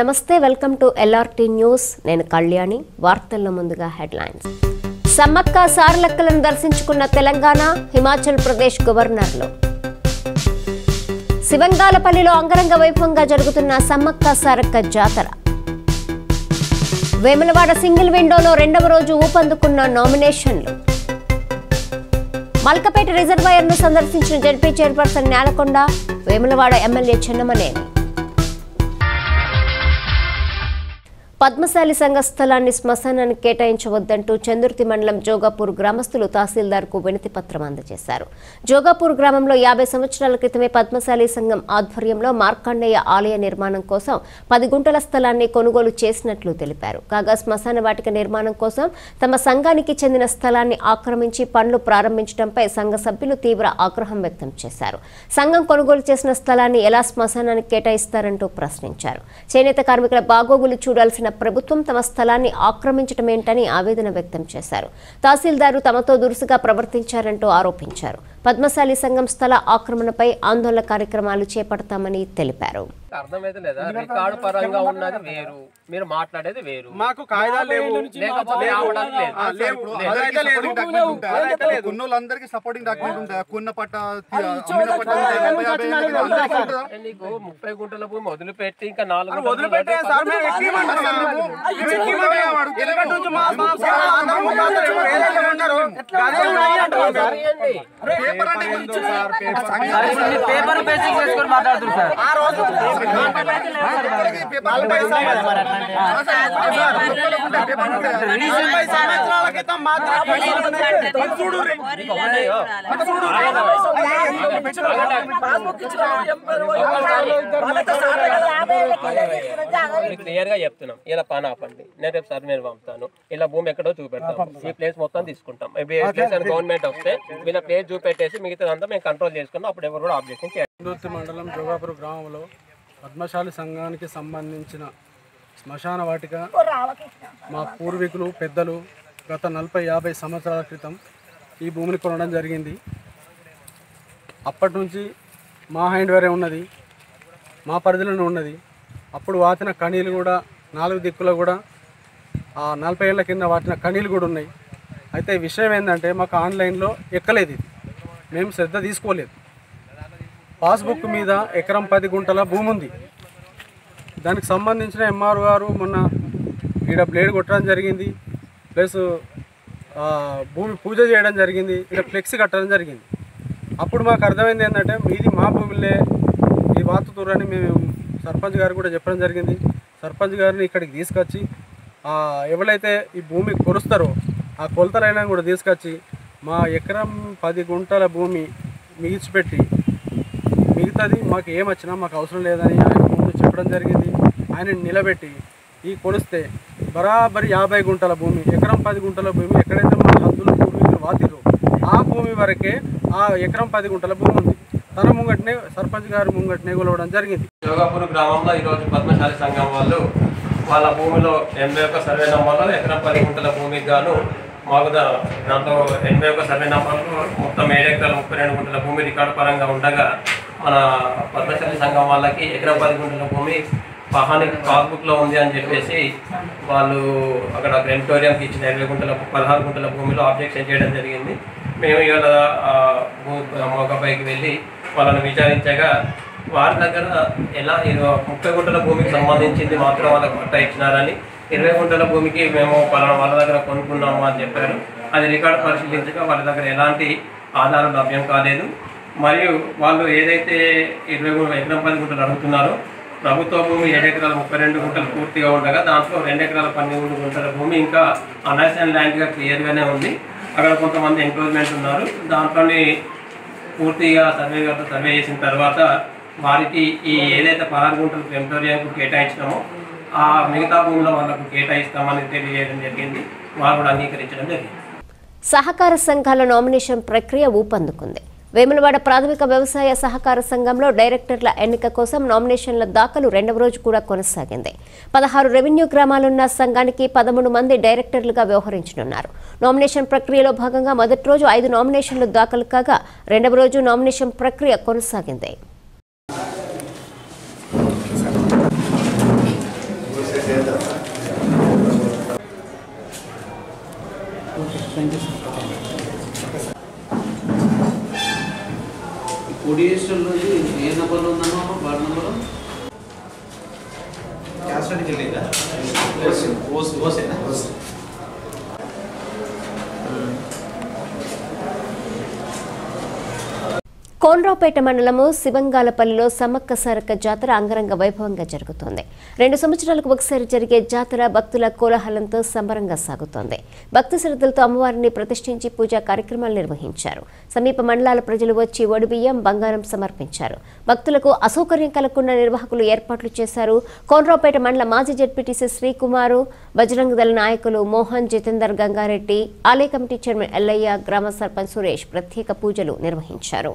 నమస్తే welcome to LRT news నేను కళ్యాణి వార్తల్లో ముందుగా హెడ్లైన్స్ సమ్మక్క సారలక్కలను దర్శించుకున్న తెలంగాణ హిమాచల్ ప్రదేశ్ గవర్నర్లు శివంగాలపల్లిలో అంగరంగ వైభవంగా జరుగుతున్న సమ్మక్క సారక్క జాతర వేములవాడ సింగిల్ విండోలో రెండవ రోజు ఊపందుకున్న నామినేషన్లు మల్కపేట రిజర్వాయర్ను సందర్శించిన ZP chairperson Nelakonda Vemulawada MLA Chennamaneni Padmashali సంఘ స్థలాన్ని శ్మశానానికి కేటాయించవద్దంటూ చందుర్తి మండలం జోగాపూర్ గ్రామస్తులు తహసీల్దార్కు వినతి పత్రం అందజేశారు జోగాపూర్ గ్రామంలో యాభై సంవత్సరాల క్రితమే పద్మశాలి సంఘం ఆధ్వర్యంలో మార్కండేయ ఆలయ నిర్మాణం కోసం పది గుంటల స్థలాన్ని కొనుగోలు చేసినట్లు తెలిపారు కాగా శ్మశాన వాటిక నిర్మాణం కోసం తమ సంఘానికి చెందిన స్థలాన్ని ఆక్రమించి పనులు ప్రారంభించడంపై సంఘ సభ్యులు తీవ్ర ఆగ్రహం వ్యక్తం చేశారు సంఘం కొనుగోలు చేసిన స్థలాన్ని ఎలా శ్మశానానికి కేటాయిస్తారంటూ ప్రశ్నించారు చేనేత కార్మికుల బాగోగులు చూడాల్సిన ప్రభుత్వం తమ స్థలాన్ని ఆక్రమించటమేంటని ఆవేదన వ్యక్తం చేశారు తహసీల్దారు తమతో దురుసుగా ప్రవర్తించారంటూ ఆరోపించారు పద్మశాలి సంఘం స్థల ఆక్రమణపై ఆందోళన కార్యక్రమాలు చేపడతామని తెలిపారు అర్థమైతే లేదా రికార్డు పరంగా ఉన్నది వేరు మీరు మాట్లాడేది వేరు మాకు కాయిదాలు లేవు లేకపోతే రావడానికి లేదు. ఆ, లేవు. లేదు. అదైతే లేదు. అదైతే లేదు. కొన్నోళ్ళందరికీ సపోర్టింగ్ డాక్యుమెంట్ ఉంటాయి కొన్న పట్ట అమ్మిన పట్ట ఉంటాయి. యాభై యాభై ఏళ్ళకి అందరికీ ఉంటుందా? అంటే నీకు ముప్పై గుంటల భూమి వదిలిపెట్టి ఇంకా నాలుగు అది గుంటలు వదిలిపెట్టే సార్ మేము ఎక్కిమంటున్నాం. మేము ఎక్కిమంటున్నాం. ఎందుకంటే నుంచి మా మా సార్ అందరూ ముఖాంతరం ఎవరు ఏదైతే ఉన్నారో అదే ఉన్నాయి అంటున్నాం సార్. ఇవ్వండి. పేపర్ అంటే ఏందో సార్, పేపర్. పేపర్ బేసిక్ చేసుకొని మాట్లాడుతున్నారు సార్ ఆ రోజు అందరికీ పేపర్ ఉంటాయి సార్. ఆ సార్, పేపర్ ఉంటాయి. నలభై సంవత్సరాల క్రితం మాత్రమే అది చూడుర్రి. ఉన్నాయో? మీకు క్లియర్ గా చెప్తున్నాం ఇలా పని ఆపండి నేను రేపు సర్వేని పంపుతాను ఇలా భూమి ఎక్కడో చూపెడతాం ఈ ప్లేస్ మొత్తం తీసుకుంటాం ఈ ప్లేస్ అని గవర్నమెంట్ వస్తే వీళ్ళ ప్లేస్ చూపెట్టేసి మిగతాదంతా మేము కంట్రోల్ చేసుకున్నాం అప్పుడు ఎవరు కూడా ఆబ్జెక్షన్ చేయాలి కుందుర్తి మండలం జోగాపురం గ్రామంలో పద్మశాలి సంఘానికి సంబంధించిన శ్మశాన వాటిక మా పూర్వీకులు పెద్దలు గత నలభై యాభై సంవత్సరాల క్రితం ఈ భూమిని కొనడం జరిగింది అప్పటి నుంచి మా హ్యాండ్ వేరే ఉన్నది మా పరిధిలోనే ఉన్నది అప్పుడు వాతిన కణీలు కూడా నాలుగు దిక్కులో కూడా ఆ నలభై ఏళ్ళ కింద వాటిన కణీలు కూడా ఉన్నాయి అయితే విషయం ఏంటంటే మాకు ఆన్లైన్లో ఎక్కలేదు ఇది మేము శ్రద్ధ తీసుకోలేదు పాస్బుక్ మీద ఎకరం పది గుంటల భూమి ఉంది దానికి సంబంధించిన ఎంఆర్ గారు మొన్న ఇక్కడ బ్లేడ్ కొట్టడం జరిగింది ప్లస్ ఆ, భూమి పూజ చేయడం జరిగింది ఇక్కడ ఫ్లెక్సీ కట్టడం జరిగింది అప్పుడు మాకు అర్థమైంది ఏంటంటే మీది మా భూమిలే ఈ వాతుతురని మేము సర్పంచ్ గారు కూడా చెప్పడం జరిగింది సర్పంచ్ గారిని ఇక్కడికి తీసుకొచ్చి ఆ, ఎవరైతే ఈ భూమి కొలుస్తారో ఆ కొలతలైనా కూడా తీసుకొచ్చి మా ఎకరం పది గుంటల భూమి మిగిచిపెట్టి మిగతాది మాకు ఏం వచ్చినా మాకు అవసరం లేదని ఆయన ముందు చెప్పడం జరిగింది ఆయన నిలబెట్టి ఈ కొలిస్తే బరాబరి యాభై గుంటల భూమి ఎకరం పది గుంటల భూమి ఎక్కడైతే మన హద్దులు పూర్వీకులు వాతిరో ఆ భూమి వరకే ఆ ఎకరం పది గుంటల భూమి ఉంది తన ముంగట్నే సర్పంచ్ గారి ముంగట్నే కొలవడం జరిగింది యోగాపూర్ గ్రామంలో ఈరోజు పద్మశాలి సంఘం వాళ్ళు వాళ్ళ భూమిలో ఎనభై ఒక్క సర్వే నంబర్లో ఎకరం పది గుంటల భూమికి గాను మాకు దా- దాంట్లో ఎనభై ఒక్క సర్వే నంబర్లో మొత్తం ఏడు ఎకరాల ముప్పై రెండు గుంటల భూమి రికార్డు పరంగా ఉండగా మన పద్మశాలి సంఘం వాళ్ళకి ఎకరం పది గుంటల భూమి వాహనానికి పాస్బుక్లో ఉంది అని చెప్పేసి వాళ్ళు అక్కడ క్రెమిటోరియంకి ఇచ్చిన ఇరవై గుంటల పదహారు గుంటల భూమిలో ఆబ్జెక్షన్ చేయడం జరిగింది మేము ఇవాళ ఆ, భూ మోకపైకి వెళ్ళి వాళ్ళని విచారించగా వారి దగ్గర ఎలా ఇది ముప్పై గుంటల భూమికి సంబంధించింది మాత్రం వాళ్ళకి పట్టా ఇచ్చినారని ఇరవై గుంటల భూమికి మేము పలానా వాళ్ళ దగ్గర కొనుక్కున్నాము అని చెప్పారు అది రికార్డు పరిశీలించగా వాళ్ళ దగ్గర ఎలాంటి ఆధారం లభ్యం కాలేదు మరియు వాళ్ళు ఏదైతే ఇరవై గుంటల ఎకరం పది గుంటలు అడుగుతున్నారో ప్రభుత్వ భూమి ఏడు ఎకరాల ముప్పై రెండు గుంటలు పూర్తిగా ఉండగా దాంట్లో రెండు ఎకరాల పన్నెండు గుంటల భూమి ఇంకా అనైసన్ ల్యాండ్గా క్లియర్గానే ఉంది అక్కడ కొంతమంది ఎంక్రోచ్మెంట్ ఉన్నారు దాంట్లోని పూర్తిగా సర్వే గారితో సర్వే చేసిన తర్వాత వారికి ఈ ఏదైతే పదహారు గుంటలు టెంపరీకు కేటాయించినామో ఆ మిగతా భూమిలో వాళ్ళకు కేటాయిస్తామని తెలియజేయడం జరిగింది వారు కూడా అంగీకరించడం జరిగింది సహకార సంఘాల నామినేషన్ ప్రక్రియ ఊపందుకుంది వేములవాడ ప్రాథమిక వ్యవసాయ సహకార సంఘంలో డైరెక్టర్ల ఎన్నిక కోసం నామినేషన్ల దాఖలు రెండవ రోజు కూడా కొనసాగింది పదహారు రెవెన్యూ గ్రామాలున్న సంఘానికి పదమూడు మంది డైరెక్టర్లుగా వ్యవహరించనున్నారు నామినేషన్ ప్రక్రియలో భాగంగా మొదటి రోజు ఐదు నామినేషన్లు దాఖలు కాగా రెండవ రోజు నామినేషన్ ప్రక్రియ కొనసాగింది కోడియేషన్లో ఏ నెంబర్లో ఉందమ్మా వార్డ్ నెంబరు క్యాస్ట్ అని తెలియదా ఓస్ ఓసేనా కోన్రావుపేట మండలము శివంగాలపల్లిలో సమ్మక్క సారక్క జాతర అంగరంగ వైభవంగా జరుగుతోంది రెండు సంవత్సరాలకు ఒకసారి జరిగే జాతర భక్తుల కోలాహలంతో సంబరంగా సాగుతోంది భక్తి శ్రద్ధలతో అమ్మవారిని ప్రతిష్ఠించి పూజా కార్యక్రమాలు నిర్వహించారు సమీప మండలాల ప్రజలు వచ్చి ఒడిబియ్యం బంగారం సమర్పించారు భక్తులకు అసౌకర్యం కలగకుండా నిర్వాహకులు ఏర్పాట్లు చేశారు కోన్రావుపేట మండల మాజీ జడ్పీటీసీ శ్రీకుమారు బజరంగ దళ నాయకులు మోహన్ జితేందర్ గంగారెడ్డి ఆలయ కమిటీ చైర్మన్ ఎల్లయ్య గ్రామ సర్పంచ్ సురేష్ ప్రత్యేక పూజలు నిర్వహించారు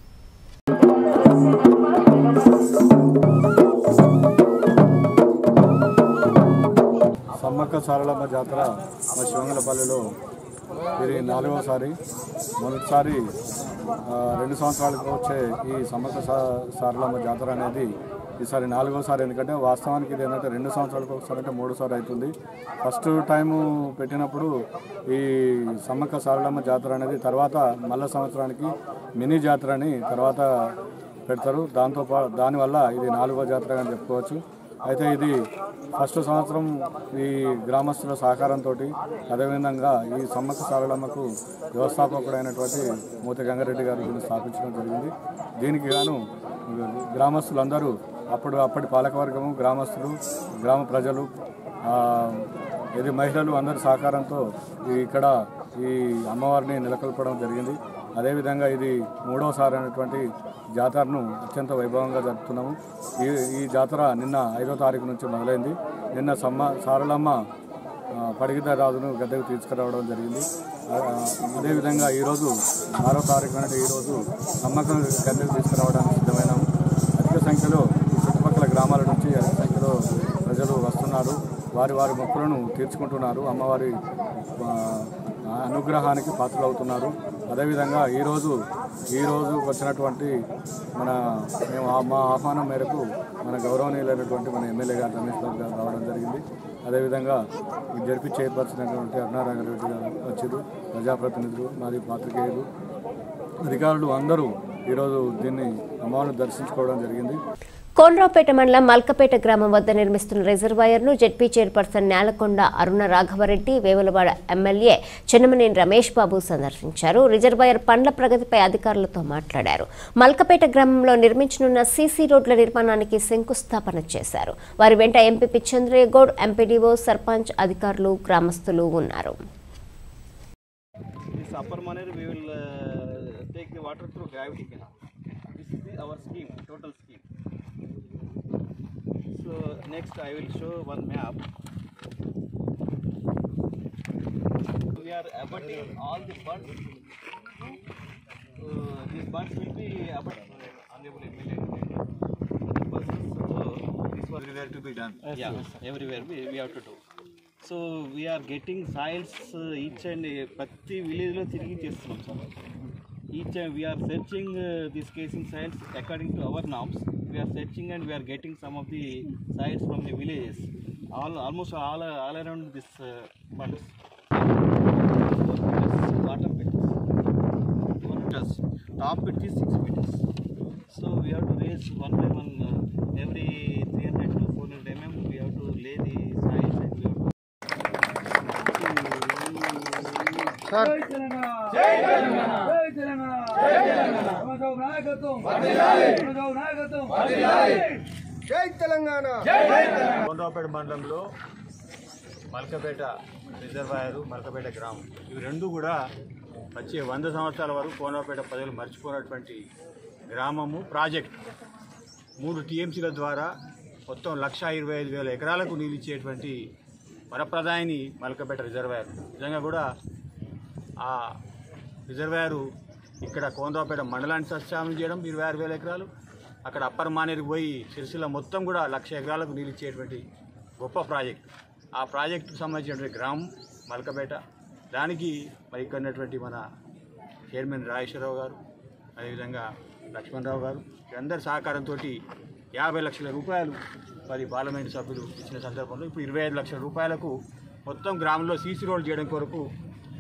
సమ్మక్క సారలమ్మ జాతర మా శివంగలపల్లిలో ఇది నాలుగోసారి మొదటిసారి ఆ, రెండు సంవత్సరాలకు వచ్చే ఈ సమ్మక్క సా- సారలమ్మ జాతర అనేది ఈసారి నాలుగోసారి ఎందుకంటే వాస్తవానికి ఇది ఏంటంటే రెండు సంవత్సరాలకు ఒకసారి అంటే మూడోసారి అవుతుంది ఫస్ట్ టైము పెట్టినప్పుడు ఈ సమ్మక్క సారలమ్మ జాతర అనేది తర్వాత మళ్ళా సంవత్సరానికి మినీ జాతర అని తర్వాత పెడతారు దాంతో పా దానివల్ల ఇది నాలుగో జాతర అని చెప్పుకోవచ్చు అయితే ఇది ఫస్ట్ సంవత్సరం ఈ గ్రామస్తుల సహకారంతో అదేవిధంగా ఈ సమ్మక్క సారలమ్మకు వ్యవస్థాపకుడైనటువంటి మూతి గంగారెడ్డి గారు దీన్ని స్థాపించడం జరిగింది దీనికి గాను గ్రామస్తులందరూ అప్పుడు అప్పటి పాలకవర్గము గ్రామస్తులు గ్రామ ప్రజలు ఆ, ఇది మహిళలు అందరి సహకారంతో ఈ ఇక్కడ ఈ అమ్మవారిని నెలకొల్పడం జరిగింది అదేవిధంగా ఇది మూడవసారి అయినటువంటి జాతరను అత్యంత వైభవంగా జరుపుతున్నాము ఈ ఈ జాతర నిన్న ఐదో తారీఖు నుంచి మొదలైంది నిన్న సమ్మ సారలమ్మ ఆ, పడిగిద్ద రాజును గద్దెకు తీసుకురావడం జరిగింది ఆ, అదేవిధంగా ఈరోజు ఆరో తారీఖు అంటే ఈరోజు సమ్మక్క గద్దెకు తీసుకురావడానికి సిద్ధమైనాము అధిక సంఖ్యలో ఈ చుట్టుపక్కల గ్రామాల నుంచి అధిక సంఖ్యలో ప్రజలు వస్తున్నారు వారి వారి మొక్కులను తీర్చుకుంటున్నారు అమ్మవారి ఆ, అనుగ్రహానికి పాత్రలవుతున్నారు అదేవిధంగా ఈరోజు ఈరోజు వచ్చినటువంటి మన మేము ఆ- మా ఆహ్వానం మేరకు మన గౌరవనీయులైనటువంటి మన ఎమ్మెల్యే గారు రమేష్ బాబు గారు రావడం జరిగింది అదేవిధంగా ఈ జడ్పీ చైర్పర్సన్ అయినటువంటి అరుణారాఘరెడ్డి గారు వచ్చారు ప్రజాప్రతినిధులు మాది పాత్రికేయులు అధికారులు అందరూ ఈరోజు దీన్ని అమ్మవారిని దర్శించుకోవడం జరిగింది కోనరావుపేట మండలం మల్కపేట గ్రామం వద్ద నిర్మిస్తున్న రిజర్వాయర్ను ZP chairperson Nelakonda Aruna Raghava Reddy Vemulawada MLA Chennamaneni Ramesh Babu సందర్శించారు రిజర్వాయర్ పనుల ప్రగతిపై అధికారులతో మాట్లాడారు మల్కపేట గ్రామంలో నిర్మించనున్న సీసీ రోడ్ల నిర్మాణానికి శంకుస్థాపన చేశారు వారి వెంట ఎంపీపీ చంద్రయ్య గౌడ్ ఎంపీడీఓ సర్పంచ్ అధికారులు గ్రామస్తులు ఉన్నారు This upper manner we will uh, take the water through gravity canal. This is the, our scheme, total scheme. So next I will show one map. We are abutting all the funds. Uh, these funds will be abutted. Honorable MLA. So this was everywhere to be done. Yeah, everywhere we, we have to do. So we are getting soils each and ప్రతి విలేజ్లో తిరిగి చేస్తున్నాం sir each we are searching this casing soils according to our norms we are searching and we are getting some of the soils from the villages all almost all all around this funds water pit meters. Top pitch is 6 meters. So we have to raise one by one uh, every 300 to 400 mm. We have to lay the sides and we have to. Kondrapeta మండలంలో Malkapeta reservoir Malkapet గ్రామం ఇవి రెండు కూడా వచ్చే వంద సంవత్సరాల వరకు కోనరాపేట ప్రజలు మర్చిపోయినటువంటి గ్రామము ప్రాజెక్ట్ మూడు టీఎంసీల ద్వారా మొత్తం లక్ష ఇరవై ఐదు వేల ఎకరాలకు నీళ్ళు ఇచ్చేటువంటి వరప్రదాయిని మల్కపేట రిజర్వాయర్ నిజంగా కూడా ఆ రిజర్వాయరు ఇక్కడ కోనరాపేట మండలాన్ని సస్యామం చేయడం ఇరవై ఆరు వేల ఎకరాలు అక్కడ అప్పర్ మానేరుకు పోయి సిరిసిల్ల మొత్తం కూడా లక్ష ఎకరాలకు నీళ్ళు ఇచ్చేటువంటి గొప్ప ప్రాజెక్ట్ ఆ ప్రాజెక్టుకు సంబంధించినటువంటి గ్రామం మల్కపేట దానికి మరి ఇక్కడ ఉన్నటువంటి మన చైర్మన్ రాజేశ్వరరావు గారు అదేవిధంగా లక్ష్మణరావు గారు వీరందరి సహకారంతో యాభై లక్షల రూపాయలు మరి పార్లమెంట్ సభ్యులు ఇచ్చిన సందర్భంలో ఇప్పుడు ఇరవై ఐదు లక్షల రూపాయలకు మొత్తం గ్రామంలో సీసీ రోడ్ చేయడం కొరకు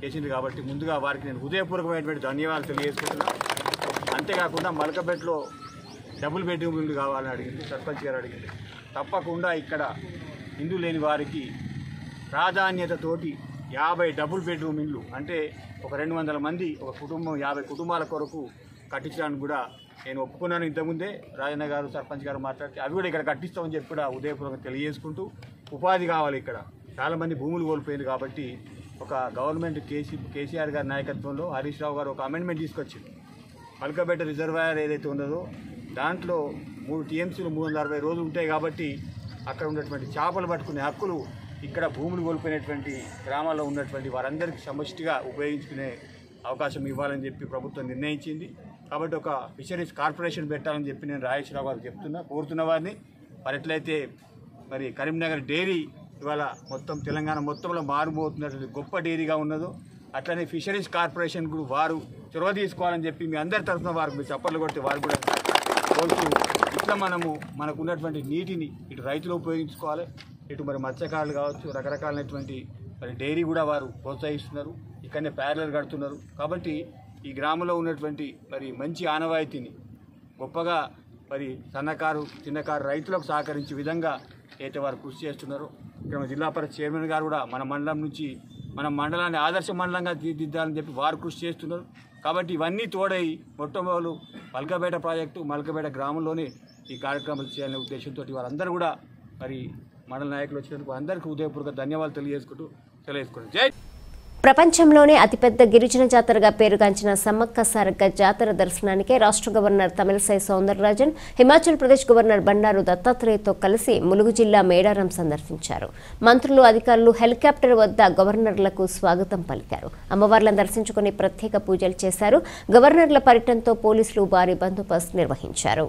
చేసింది కాబట్టి ముందుగా వారికి నేను హృదయపూర్వకమైనటువంటి ధన్యవాదాలు తెలియజేసుకుంటున్నా అంతేకాకుండా మలకపేటలో డబుల్ బెడ్రూమ్ ఇల్లు కావాలని అడిగింది సర్పంచ్ గారు అడిగింది తప్పకుండా ఇక్కడ ఇల్లు లేని వారికి ప్రాధాన్యతతోటి యాభై డబుల్ బెడ్రూమ్ ఇల్లు అంటే ఒక రెండు వందల మంది ఒక కుటుంబం యాభై కుటుంబాల కొరకు కట్టించడానికి కూడా నేను ఒప్పుకున్నాను ఇంతకుముందే రాజన్న గారు సర్పంచ్ గారు మాట్లాడితే అవి కూడా ఇక్కడ కట్టిస్తామని చెప్పి కూడా ఉదయపూర్వకంగా తెలియజేసుకుంటూ ఉపాధి కావాలి ఇక్కడ చాలామంది భూములు కోల్పోయింది కాబట్టి ఒక గవర్నమెంట్ కేసీ కేసీఆర్ గారి నాయకత్వంలో హరీష్ రావు గారు ఒక అమెండ్మెంట్ తీసుకొచ్చింది పలకపేట రిజర్వాయర్ ఏదైతే ఉన్నదో దాంట్లో మూడు టీఎంసీలు మూడు వందల అరవై రోజులు ఉంటాయి కాబట్టి అక్కడ ఉన్నటువంటి చేపలు పట్టుకునే హక్కులు ఇక్కడ భూములు కోల్పోయినటువంటి గ్రామాల్లో ఉన్నటువంటి వారందరికీ సమష్టిగా ఉపయోగించుకునే అవకాశం ఇవ్వాలని చెప్పి ప్రభుత్వం నిర్ణయించింది కాబట్టి ఒక ఫిషరీస్ కార్పొరేషన్ పెట్టాలని చెప్పి నేను రాజేశ్వరరావు గారు చెప్తున్నా కోరుతున్న వారిని మరి ఎట్లయితే మరి కరీంనగర్ డైరీ ఇవాళ మొత్తం తెలంగాణ మొత్తంలో మారుమోతున్నటువంటి గొప్ప డైరీగా ఉన్నదో అట్లనే ఫిషరీస్ కార్పొరేషన్ కూడా వారు చొరవ తీసుకోవాలని చెప్పి మీ అందరి తరఫున వారికి మీరు చప్పట్లు కొడితే వారు కూడా కోరుతూ ఇట్లా మనము మనకు ఉన్నటువంటి నీటిని ఇటు రైతులు ఉపయోగించుకోవాలి ఇటు మరి మత్స్యకారులు కావచ్చు రకరకాలైనటువంటి మరి డైరీ కూడా వారు ప్రోత్సహిస్తున్నారు ఇక్కడనే ప్యారలర్ కడుతున్నారు కాబట్టి ఈ గ్రామంలో ఉన్నటువంటి మరి మంచి ఆనవాయితీని గొప్పగా మరి సన్నకారు చిన్నకారు రైతులకు సహకరించే విధంగా అయితే వారు కృషి చేస్తున్నారో ఇక్కడ మన జిల్లా పరిషత్ చైర్మన్ గారు కూడా మన మండలం నుంచి మన మండలాన్ని ఆదర్శ మండలంగా తీర్చిదిద్దాలని చెప్పి వారు కృషి చేస్తున్నారు కాబట్టి ఇవన్నీ తోడై మొట్టమొదలు మల్కపేట ప్రాజెక్టు మల్కపేట గ్రామంలోనే ఈ కార్యక్రమాలు చేయాలనే ఉద్దేశంతో వారందరూ కూడా మరి మండల నాయకులు వచ్చినందుకు అందరికీ హృదయపూర్వక ధన్యవాదాలు తెలియజేసుకుంటూ తెలియజేసుకుంటాం జై ప్రపంచంలోనే అతిపెద్ద గిరిజన జాతరగా పేరుగాంచిన సమ్మక్క సారక్క జాతర దర్శనానికే రాష్ట్ర గవర్నర్ తమిళసై సౌందరరాజన్ హిమాచల్ ప్రదేశ్ గవర్నర్ బండారు దత్తాత్రేయతో కలిసి ములుగు జిల్లా మేడారం సందర్శించారు మంత్రులు అధికారులు హెలికాప్టర్ వద్ద గవర్నర్లకు స్వాగతం పలికారు అమ్మవార్లను దర్శించుకుని ప్రత్యేక పూజలు చేశారు గవర్నర్ల పర్యటనతో పోలీసులు భారీ బందోబస్తు నిర్వహించారు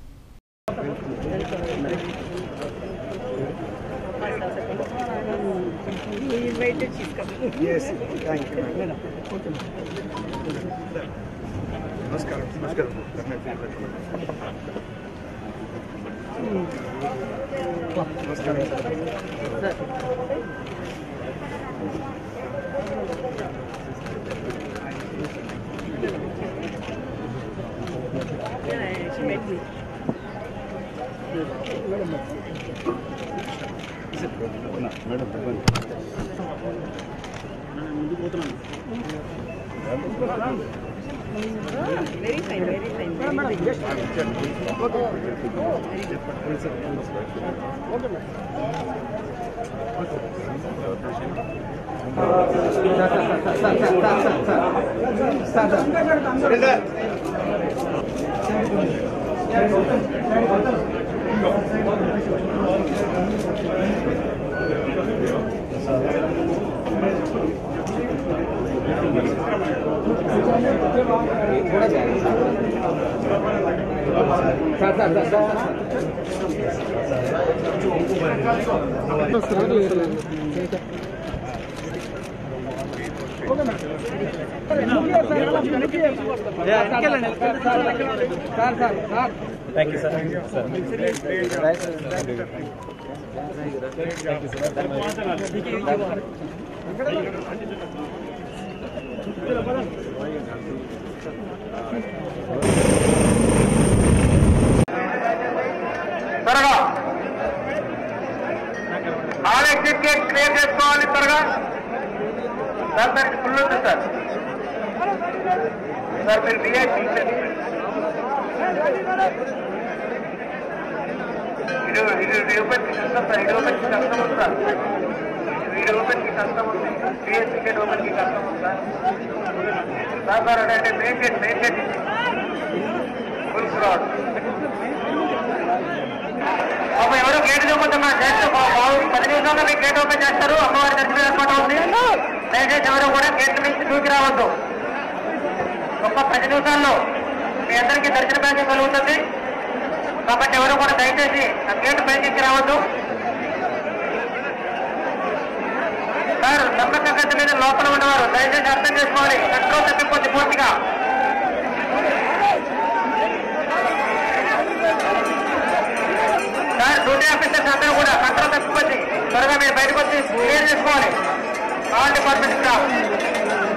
నమస్కారం నమస్కారం నమస్కారం త్వరగా ఆల్ ఎగ్జిట్ గేట్ క్లియర్ చేసుకోవాలి త్వరగా సార్ దానికి ఫుల్ ఉంది సార్ సార్ మీరు విఐపి ఇది ఇది రీఓపెన్కి కష్టం సార్ ఇది ఓపెన్కి కష్టం ఉంది సార్ ఇది ఓపెన్కి కష్టం ఉంది బిఎస్సీ గేట్ ఓపెన్కి కష్టం ఉంది సార్ సార్ సార్ అంటే main gate main gate full crowd పాపం ఎవరు గేట్ చూపుతున్నా జస్ట్ పది నిమిషాల్లో మీకు గేట్ ఓపెన్ చేస్తారు అమ్మవారి దర్శనం ఏర్పాటు ఉంది దయచేసి ఎవరు కూడా గేట్ నుంచి దూకి రావద్దు ఒక్క పది నిమిషాల్లో మీ అందరికీ దర్శన భాగ్యం కలుగుతుంది కాబట్టి ఎవరు కూడా దయచేసి ఆ గేట్ పైకి రావద్దు సార్ సమ్మక్క గడ్డ మీద లోపల ఉన్నవారు దయచేసి అర్థం చేసుకోవాలి కంట్రోల్ తప్పిపోద్ది పూర్తిగా సార్ డ్యూటీ ఆఫీసర్స్ అందరూ కూడా కంట్రోల్ తప్పిపోద్ది త్వరగా మీరు బయటకు వచ్చి క్లియర్ చేసుకోవాలి ఆల్ డిపార్ట్మెంట్ స్టాఫ్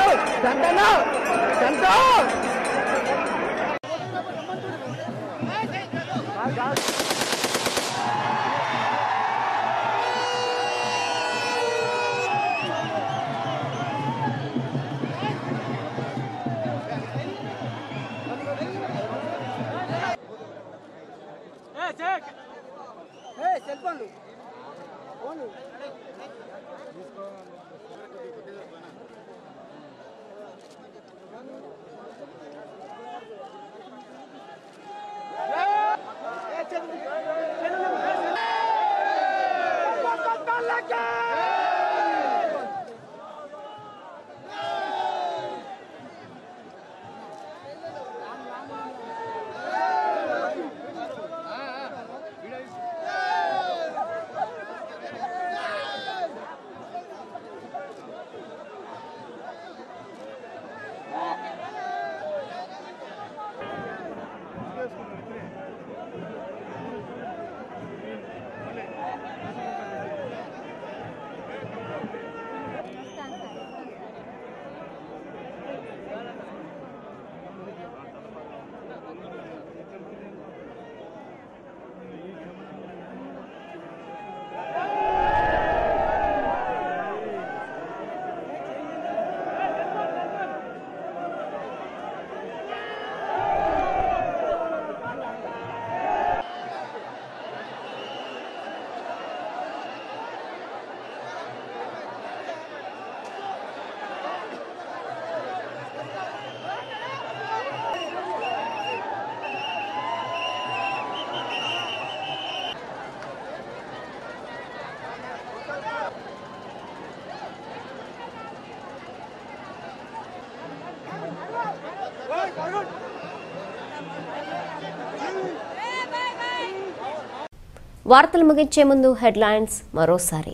వార్తలు ముగించే ముందు హెడ్లైన్స్ మరోసారి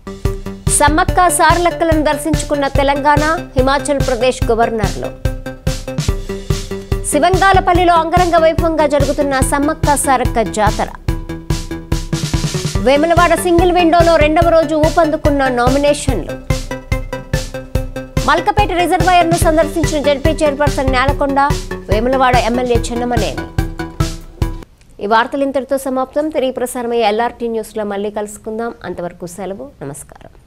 సమ్మక్క సారలక్కలను దర్శించుకున్న తెలంగాణ హిమాచల్ ప్రదేశ్ గవర్నర్లు శివంగాలపల్లిలో అంగరంగ వైభవంగా జరుగుతున్న సమ్మక్క సారక్క జాతర వేములవాడ సింగిల్ విండోలో రెండవ రోజు ఊపందుకున్న నామినేషన్లు మల్కపేట రిజర్వాయర్ను సందర్శించిన ZP chairperson Nelakonda Vemulawada MLA Chennamaneni ఈ వార్తలు ఇంతటితో సమాప్తం తిరిగి ప్రసారమయ్యే ఎల్ఆర్టీ న్యూస్లో మళ్ళీ కలుసుకుందాం అంతవరకు సెలవు నమస్కారం